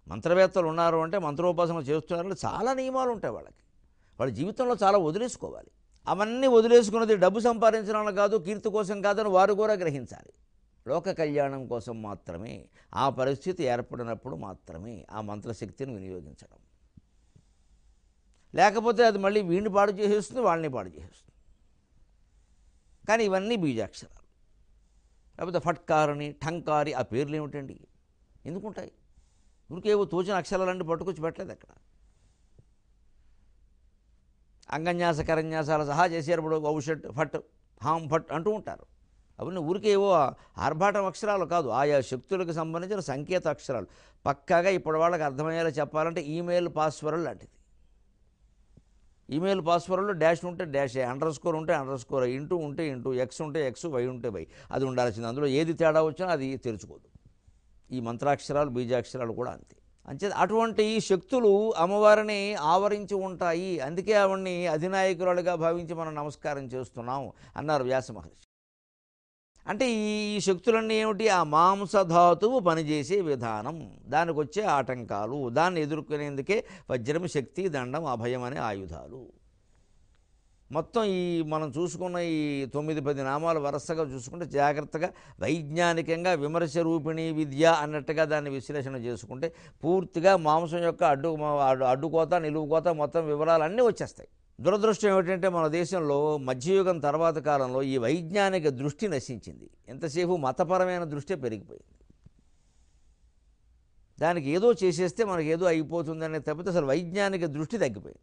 మంత్రవేత్తలు ఉన్నారు అంటే మంత్రోపాసన చేస్తున్నారంటే చాలా నియమాలు ఉంటాయి వాళ్ళకి వాళ్ళ జీవితంలో చాలా వదిలేసుకోవాలి అవన్నీ వదిలేసుకున్నది డబ్బు సంపాదించడానికి కాదు కీర్తి కోసం కాదని వారు కూడా గ్రహించాలి లోక కళ్యాణం కోసం మాత్రమే ఆ పరిస్థితి ఏర్పడినప్పుడు మాత్రమే ఆ మంత్రశక్తిని వినియోగించడం లేకపోతే అది మళ్ళీ వీడిని పాడు చేసేస్తుంది వాళ్ళని పాడు చేసేస్తుంది కానీ ఇవన్నీ బీజాక్షరాలు లేకపోతే ఫట్కారని ఠంకారి ఆ పేర్లు ఏమిటండి ఎందుకుంటాయి ఊరికేవో తోచిన అక్షరాలన్నీ పట్టుకొచ్చి పెట్టలేదు అక్కడ అంగన్యాస కరన్యాసాల సహా చేసేటప్పుడు ఔషట్ ఫట్ హాం ఫట్ అంటూ ఉంటారు అవన్నీ ఊరికేవో ఆర్భాటం అక్షరాలు కాదు ఆయా శక్తులకు సంబంధించిన సంకేత అక్షరాలు పక్కాగా ఇప్పుడు వాళ్ళకి అర్థమయ్యేలా చెప్పాలంటే ఈమెయిల్ పాస్వర్డ్ లాంటిది ఈమెయిల్ పాస్వర్డ్లో డాష్ ఉంటే డాష్ అండర్ స్కోర్ ఉంటే అండర్ స్కోర్ ఇంటూ ఉంటే ఇంటూ ఎక్స్ ఉంటే ఎక్స్ వై ఉంటే వై అది ఉండాల్సింది అందులో ఏది తేడా వచ్చినా అది తెరుచుకోదు ఈ మంత్రాక్షరాలు బీజాక్షరాలు కూడా అంతే అంతే అటువంటి శక్తులు అమ్మవారిని ఆవరించి ఉంటాయి అందుకే ఆవిడ్ని అధినాయకురాలుగా భావించి మనం నమస్కారం చేస్తున్నాం అన్నారు వ్యాస మహర్షి అంటే ఈ శక్తులన్నీ ఏమిటి ఆ మాంసధాతువు పనిచేసే విధానం దానికి వచ్చే ఆటంకాలు దాన్ని ఎదుర్కొనేందుకే వజ్రం శక్తి దండం అభయం అనే ఆయుధాలు మొత్తం ఈ మనం చూసుకున్న ఈ తొమ్మిది పది నామాలు వరుసగా చూసుకుంటే జాగ్రత్తగా వైజ్ఞానికంగా విమర్శ రూపిణి విద్య అన్నట్టుగా దాన్ని విశ్లేషణ చేసుకుంటే పూర్తిగా మాంసం యొక్క అడ్డు అడ్డు- అడ్డుకోత నిలువుకోత మొత్తం వివరాలు అన్నీ వచ్చేస్తాయి దురదృష్టం ఏమిటంటే మన దేశంలో మధ్యయుగం తర్వాత కాలంలో ఈ వైజ్ఞానిక దృష్టి నశించింది ఎంతసేపు మతపరమైన దృష్టి పెరిగిపోయింది దానికి ఏదో చేసేస్తే మనకి ఏదో అయిపోతుందనే తప్పితే అసలు వైజ్ఞానిక దృష్టి తగ్గిపోయింది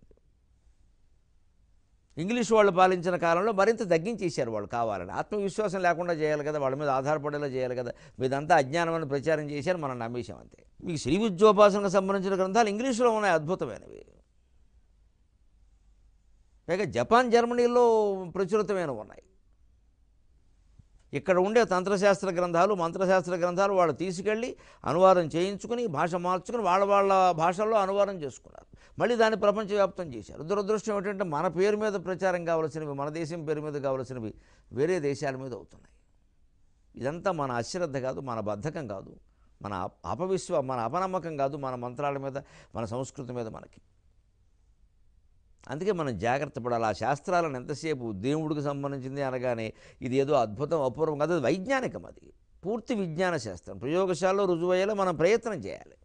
ఇంగ్లీష్ వాళ్ళు పాలించిన కాలంలో మరింత తగ్గించేశారు వాళ్ళు కావాలని ఆత్మవిశ్వాసం లేకుండా చేయాలి కదా వాళ్ళ మీద ఆధారపడేలా చేయాలి కదా మీదంతా అజ్ఞానమని ప్రచారం చేశారు మనం నమ్మేశాం అంతే మీకు శ్రీ విద్యోపాసనకు సంబంధించిన గ్రంథాలు ఇంగ్లీష్లో ఉన్నాయి అద్భుతమైనవి పైగా జపాన్ జర్మనీలో ప్రచురితమైన ఉన్నాయి ఇక్కడ ఉండే తంత్రశాస్త్ర గ్రంథాలు మంత్రశాస్త్ర గ్రంథాలు వాళ్ళు తీసుకెళ్ళి అనువాదం చేయించుకుని భాష మార్చుకుని వాళ్ళ వాళ్ళ భాషల్లో అనువాదం చేసుకున్నారు మళ్ళీ దాన్ని ప్రపంచవ్యాప్తం చేశారు దురదృష్టం ఏంటంటే మన పేరు మీద ప్రచారం కావలసినవి మన దేశం పేరు మీద కావలసినవి వేరే దేశాల మీద అవుతున్నాయి ఇదంతా మన అశ్రద్ధ కాదు మన బద్ధకం కాదు మన అప- అపవిశ్వ మన అపనమ్మకం కాదు మన మంత్రాల మీద మన సంస్కృతి మీద మనకి అందుకే మనం జాగ్రత్త పడాలి ఆ శాస్త్రాలను ఎంతసేపు దేవుడికి సంబంధించింది అనగానే ఇది ఏదో అద్భుతం అపూర్వం కాదు అది వైజ్ఞానికం అది పూర్తి విజ్ఞాన శాస్త్రం ప్రయోగశాలలో రుజువయ్యేలా మనం ప్రయత్నం చేయాలి